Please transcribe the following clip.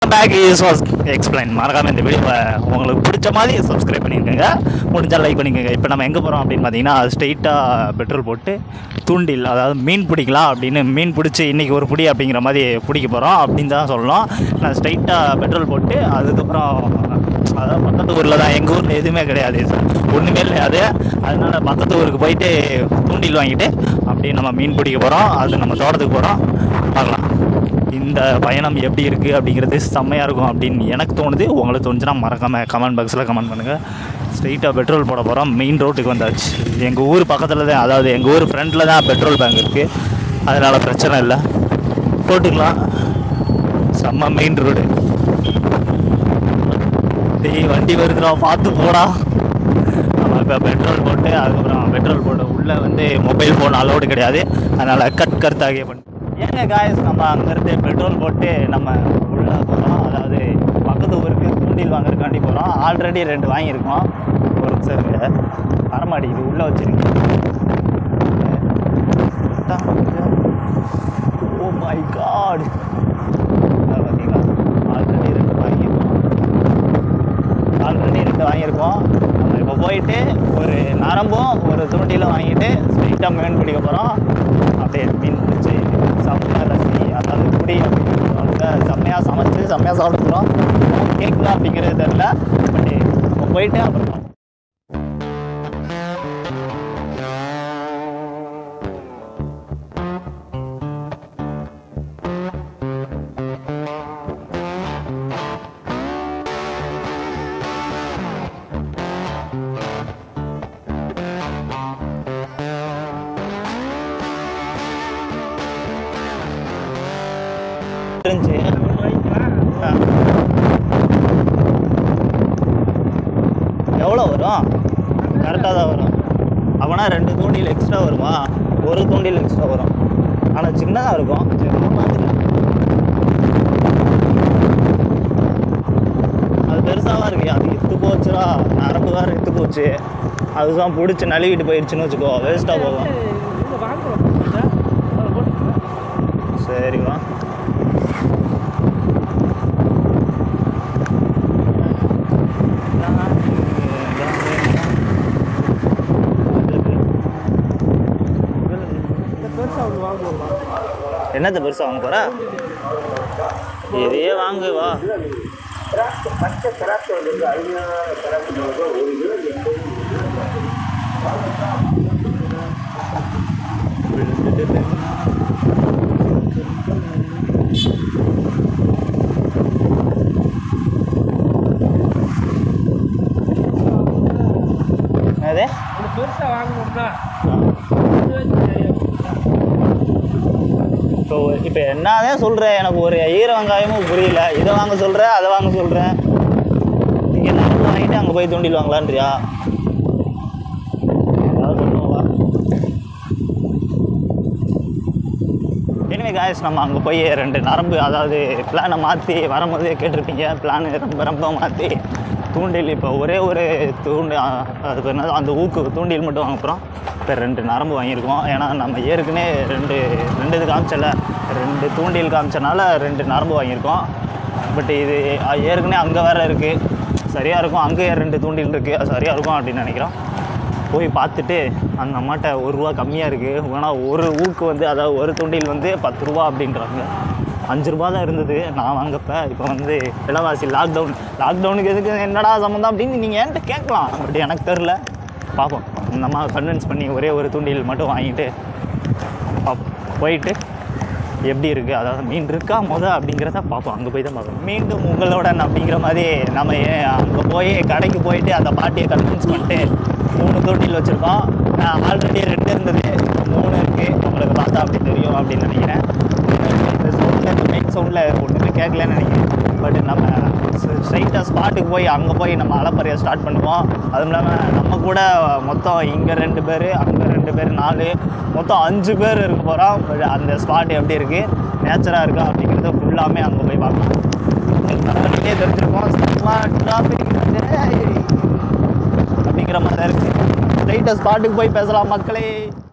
Back is was explain மறக்காம இந்த video உங்களுக்கு பிடிச்ச மாதிரி சப்ஸ்கிரைப் பண்ணிக்கோங்க முடிஞ்சால் லைக் பண்ணிக்கோங்க இப்போ நம்ம எங்கே போகிறோம் அப்படின்னு பார்த்தீங்கன்னா ஸ்ட்ரெயிட்டாக பெட்ரோல் போட்டு தூண்டில் அதாவது மீன் பிடிக்கலாம் அப்படின்னு மீன் பிடிச்சி இன்றைக்கி ஒரு பிடி அப்படிங்கிற மாதிரி பிடிக்க போகிறோம் அப்படின்னு தான் சொல்லணும் நான் ஸ்ட்ரெயிட்டாக பெட்ரோல் போட்டு அதுக்கப்புறம் அதாவது பக்கத்து ஊரில் தான் எங்கள் ஊரில் எதுவுமே கிடையாது ஒன்றுமே கிடையாது அதனால பக்கத்து ஊருக்கு போயிட்டு தூண்டில் வாங்கிட்டு அப்படியே நம்ம மீன் பிடிக்க போகிறோம் அது நம்ம தோட்டத்துக்கு போகிறோம் பார்க்கலாம் இந்த பயணம் எப்படி இருக்குது அப்படிங்கிறது செம்மையாக இருக்கும் அப்படின்னு எனக்கு தோணுது உங்களுக்கு தோணுச்சுன்னா மறக்காமல் கமெண்ட் பாக்ஸில் கமெண்ட் பண்ணுங்கள் ஸ்ட்ரெயிட்டாக பெட்ரோல் போட போகிறோம் மெயின் ரோட்டுக்கு வந்தாச்சு எங்கள் ஊர் பக்கத்தில் தான் அதாவது எங்கள் ஊர் ஃப்ரண்ட்டில் தான் பெட்ரோல் பேங்க் இருக்குது அதனால் பிரச்சனை இல்லை போட்டுக்கலாம் செம்ம மெயின் ரோடு டேய் வண்டி வருதுடா பார்த்து போடா நம்ம இப்போ பெட்ரோல் போட்டு அதுக்கப்புறம் பெட்ரோல் போட்டு உள்ளே வந்து மொபைல் ஃபோன் அலோடு கிடையாது அதனால் கட் கருத்தாகிய பண்ணி ஏங்க காய்ஸ் நம்ம அங்கேருந்து பெட்ரோல் போட்டு நம்ம உள்ளே போகிறோம் அதாவது பக்கத்து ஊருக்கு தூண்டில் வாங்குறதுக்காண்டி போகிறோம் ஆல்ரெடி ரெண்டு வாங்கியிருக்கோம் ஒரு நிமிஷம் வரமாட்டேங்குது உள்ளே வச்சிருக்கேன் ஓ மை காட் பார்த்தீங்களா ஆல்ரெடி ரெண்டு வாங்கியிருக்கோம் ஆல்ரெடி ரெண்டு வாங்கியிருக்கோம் நம்ம இப்போ போயிட்டு ஒரு நரம்பும் ஒரு தூண்டிலும் வாங்கிட்டு ஸ்ட்ரெயிட்டாக மீன் பிடிக்க போகிறோம் அப்படியே மீன் பிடிச்சி செம்மையாக ரசி அதாவது குடி அப்படின்னு செம்மையாக சமைச்சு செம்மையாக சாப்பிட போகிறோம் கேட்குதா அப்படிங்கிறது தெரில பட் நம்ம போயிட்டு அப்புறம் பார்ப்போம். இருந்துச்சு ஆ. எவ்வளோ வரும் கரெக்டாக தான் வரும் அப்போனா ரெண்டு தூண்டில் எக்ஸ்ட்ரா வருமா ஒரு தூண்டில் எக்ஸ்ட்ரா வரும் ஆனால் சின்னதாக இருக்கும் சரி, நம்ம பார்த்துக்கலாம். அது பெருசாக இருக்கு அது இத்து போச்சுடா நரம்பு வேறு இத்து போச்சு அதுதான் பிடிச்சி நழுவிட்டு போயிடுச்சுன்னு வச்சுக்கோ வேஸ்ட்டாக போகும் சரிவா என்னத்த பெருசா வாங்க போற இதையே வாங்கு வா என்னது பெருசா வாங்கணும்னா இப்போ இப்போ என்னதான் சொல்கிறேன் எனக்கு ஒரு ஈர வெங்காயமும் புரியல இதை வாங்க சொல்கிறேன் அதை வாங்க சொல்கிறேன் இங்கே நரம்பு வாங்கிட்டு அங்கே போய் தூண்டில் வாங்கலான்றியா ஏதாவது சொல்லுவா எனவே காய்ஸ் நம்ம அங்கே போய் ரெண்டு நரம்பு அதாவது பிளானை மாற்றி வரும்போதே கேட்டிருப்பீங்க பிளான் ரொம்ப ரொம்ப மாற்றி தூண்டில் இப்போ ஒரே ஒரு தூண்டு அது பேர் என்னது அந்த ஊக்கு தூண்டில் மட்டும் வாங்க போகிறோம் இப்போ ரெண்டு நரம்பு வாங்கியிருக்கோம் ஏன்னா நம்ம ஏற்கனவே ரெண்டு ரெண்டு இது காமிச்சல ரெண்டு தூண்டில் காமிச்சனால ரெண்டு நரம்பு வாங்கியிருக்கோம் பட் இது அஹ், ஏற்கனவே அங்கே வேறு இருக்குது சரியாக இருக்கும் அங்கேயே ரெண்டு தூண்டில் இருக்குது அது சரியாக இருக்கும் அப்படின்னு நினைக்கிறோம் போய் பார்த்துட்டு அந்த அம்மாட்ட ஒரு ரூபா கம்மியாக இருக்குது ஆனால் ஒரு ஊக்கு வந்து அதாவது ஒரு தூண்டில் வந்து பத்து ரூபா அப்படின்றாங்க அஞ்சு ரூபா தான் இருந்தது நான் வாங்கப்ப இப்போ வந்து விலைவாசி லாக்டவுன் லாக்டவுனுக்கு எதுக்கு என்னடா சம்மந்தம் அப்படின்னு நீங்கள் என்கிட்ட கேட்கலாம் பட் எனக்கு தெரில பார்ப்போம் இந்த அம்மா கன்வின்ஸ் பண்ணி ஒரே ஒரு தூண்டில் மட்டும் வாங்கிட்டு பாப்போம். போயிட்டு எப்படி இருக்குது அதாவது மீன் இருக்கா முத அப்படிங்கிறத பார்ப்போம் அங்கே போய் தான் பார்ப்போம் மீண்டும் உங்களுடன் அப்படிங்கிற மாதிரி நம்ம அங்கே போய் கடைக்கு போயிட்டு அந்த பாட்டியை கன்வின்ஸ் பண்ணிட்டு மூணு தூண்டில் வச்சுருக்கோம் ஆல்ரெடி ரெண்டு இருந்தது மூணு இருக்குது உங்களுக்கு பார்த்தா அப்படி தெரியும் அப்படின்னு நினைக்கிறேன் இந்த சவுண்டில் இந்த மெயின் சவுண்டில் ஒன்றுமே கேட்கலன்னு நினைக்கிறேன் பட் நம்ம ஸ்ட்ரைட்டாக ஸ்பாட்டுக்கு போய் அங்கே போய் நம்ம அலப்பறையை ஸ்டார்ட் பண்ணுவோம் அதுவும் இல்லாமல் நம்ம கூட மொத்தம் இங்கே ரெண்டு பேர் அங்கே ரெண்டு பேர் நாலு மொத்தம் அஞ்சு பேர் இருக்க போகிறோம் அந்த ஸ்பாட் எப்படி இருக்குது நேச்சராக இருக்கா அப்படிங்கிறத ஃபுல்லாமே அங்கே போய் பார்க்கலாம் பரவாயில்லையே தெரிஞ்சிருக்கோம் செம்ம traffic இருக்கு. அப்படிங்கிற மாதிரி தான் இருக்குது ஸ்ட்ரைட்டாக ஸ்பாட்டுக்கு போய் பேசலாம் மக்களே